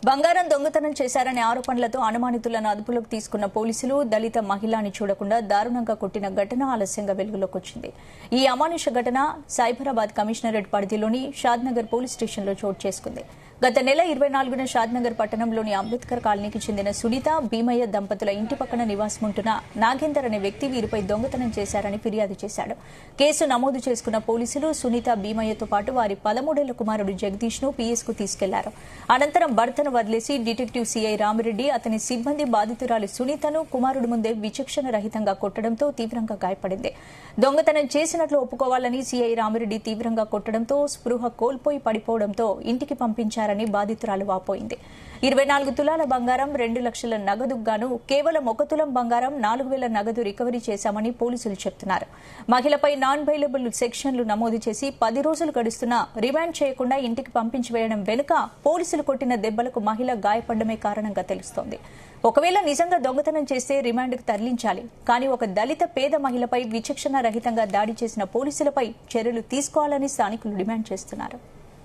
బంగారం దొంగతనం చేశారనే ఆరోపణలతో అనుమానితులను అదుపులోకి తీసుకున్న పోలీసులు దళిత మహిళని చూడకుండా దారుణంగా కొట్టిన ఘటన ఆలస్యంగా వెలుగులోకి వచ్చింది ఈ అమానుష ఘటన సైబరాబాద్ కమిషనరేట్ పరిధిలోని షాద్నగర్ పోలీస్ స్టేషన్లో చోటు చేసుకుంది గత నెల ఇరవై నాలుగున షాద్నగర్ పట్టణంలోని అంబేద్కర్ కాలనీకి చెందిన సునీత భీమయ్య దంపతుల ఇంటి పక్కన నివాసముంటున్న నాగేందర్ అనే వ్యక్తి వీరిపై దొంగతనం చేశారని ఫిర్యాదు చేశాడు కేసు నమోదు చేసుకున్న పోలీసులు సునీత భీమయ్యతో పాటు వారి పదమూడేళ్ల కుమారుడు జగదీష్ ను పీఎస్ కు తీసుకెళ్లారు అనంతరం భర్తను వదిలేసి డిటెక్టివ్ సీఐ రామిరెడ్డి అతని సిబ్బంది బాధితురాలి సునీతను కుమారుడు ముందే విచక్షణ రహితంగా కొట్టడంతో తీవ్రంగా గాయపడింది దొంగతనం చేసినట్లు ఒప్పుకోవాలని సీఐ రామిరెడ్డి తీవ్రంగా కొట్టడంతో స్పృహ కోల్పోయి పడిపోవడంతో ఇంటికి పంపించారని బాధితురాలు వాపోయింది ఇరవై నాలుగు తులాల బంగారం రెండు లక్షల నగదుకు గాను కేవలం ఒక తులం బంగారం నాలుగు వేల నగదు రికవరీ చేశామని పోలీసులు చెబుతున్నారు మహిళపై నాన్ బైలబుల్ సెక్షన్లు నమోదు చేసి పది రోజులు గడుస్తున్నా రిమాండ్ చేయకుండా ఇంటికి పంపించి వేయడం వెనుక పోలీసులు కొట్టిన దెబ్బలకు మహిళ గాయపడమే కారణంగా తెలుస్తోంది ఒకవేళ నిజంగా దొంగతనం చేస్తే రిమాండ్కు తరలించాలి కానీ ఒక దళిత పేద మహిళపై విచక్షణ రహితంగా దాడి చేసిన పోలీసులపై చర్యలు తీసుకోవాలని స్థానికులు డిమాండ్ చేస్తున్నారు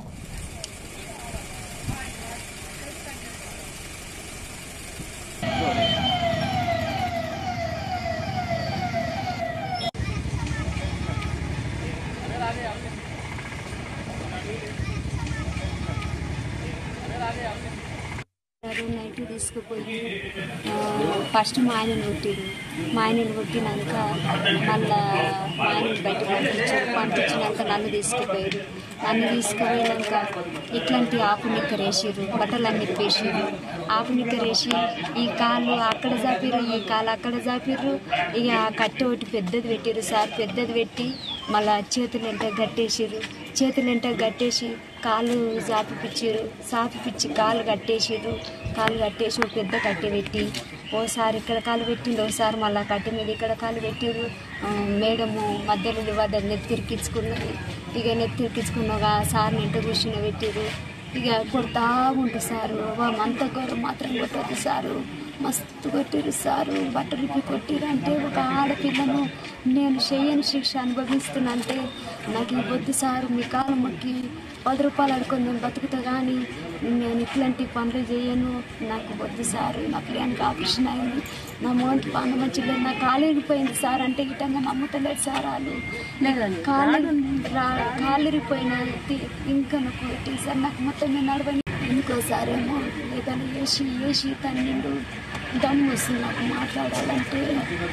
గారు నైట్ తీసుకుపోయి ఆ, ఫస్ట్ మా ఆయనను కొట్టిరు మా ఆయనను కొట్టినాక మళ్ళా మా ఆయనను బయట పంపించారు పంపించినాక నన్ను తీసుకుపోయారు నన్ను తీసుకుపోయినాక ఇట్లాంటి ఆపు నిక్కర్ వేసిర్రు బట్టలన్నీ ఇప్పేసిర్రు ఆపు నిక్కర్ వేసి ఈ కాలు అక్కడ జాపిర్రు ఈ కాలు అక్కడ జాపిర్రు ఇక ఆ కట్టె ఒకటి పెద్దది పెట్టిర్రు సార్ పెద్దది పెట్టి మళ్ళా చేతులు ఎంట గట్టేసిర్రు చేతులు ఎంట గట్టేసి కాళ్ళు జాపిపిచ్చిర్రు సాపిపిచ్చి కాళ్ళు కట్టేసిర్రు కాళ్ళు కట్టేసి ఒక పెద్ద కట్టె పెట్టి ఓసారి ఇక్కడ కాలు పెట్టిండు ఓసారి మళ్ళీ కట్టె మీద ఇక్కడ కాలు పెట్టిర్రు ఆ, మేడము మధ్యలో వద్ద నెత్తిరికించుకున్నది ఇక నెత్తిరికించుకున్నాక సార్ ఇంట కూర్చుని పెట్టిర్రు ఇక కొడతా ఉంటుంది సారు అంత గౌరవం మాత్రం కొట్టదు సారు మస్తు కొట్టిరు సారు బట్టలిపి కొట్టిరు అంటే ఒక ఆడపిల్లను నేను చేయని శిక్ష అనుభవిస్తున్నంటే నాకు ఈ వద్దు సారు మీ కాలం మొక్కి పది రూపాయలు అడుకొని నేను బతుకుతా కానీ నేను ఇట్లాంటి పనులు చేయను నాకు వద్దు సారు నా పిల్లనికి ఆపరేషన్ అయింది నా మోనికి పండు మంచిగా నా కాలేరిపోయింది సార్ అంటే ఇటంగా నమ్ముతలేదు సార్ వాళ్ళు కాలు కాలిరిపోయిన ఇంకా నాకు కొట్టి సార్ నాకు మొత్తం నేను నడవని ఇంకోసారేమో ఏదైనా వేసి వేసి తన్నిండు దమ్ము వస్తుంది నాకు మాట్లాడాలంటే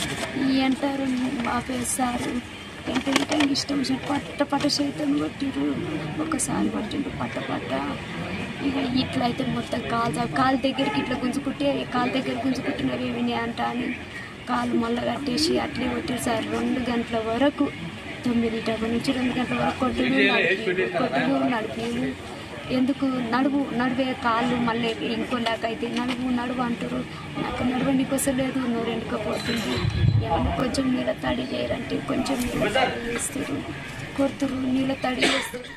ఈ అంటారు ఆపేస్తారు అంటే ఇటంగా ఇష్టం వచ్చి పట్ట పట్ట చేతం కొట్టిరు ఒకసారి కొట్టిండు పట్ట పట్ట ఇక ఇట్లా అయితే మొత్తం కాలు కాలు దగ్గరికి ఇట్లా గుంజుకుంటే కాలు దగ్గర గుంజుకుంటున్నవి విని అంట అని కాలు మళ్ళీ కట్టేసి అట్లే కొట్టారు సార్ రెండు గంటల వరకు తొమ్మిది డెబ్బై నుంచి రెండు గంటల వరకు కొట్టుడు నడిపి కొట్టుడు నడిపి ఎందుకు నడువు నడివే కాళ్ళు మళ్ళీ ఇంకోలాగైతే నడువు నడువు అంటారు నాకు నడవనికి వస్తలేదు నోరు ఎండుకపోతుంది ఏమన్నా కొంచెం నీళ్ళ తడి చేయరంటే కొంచెం నీళ్ళ తడి చేస్తారు కొడుతురు నీళ్ళ తడి చేస్తారు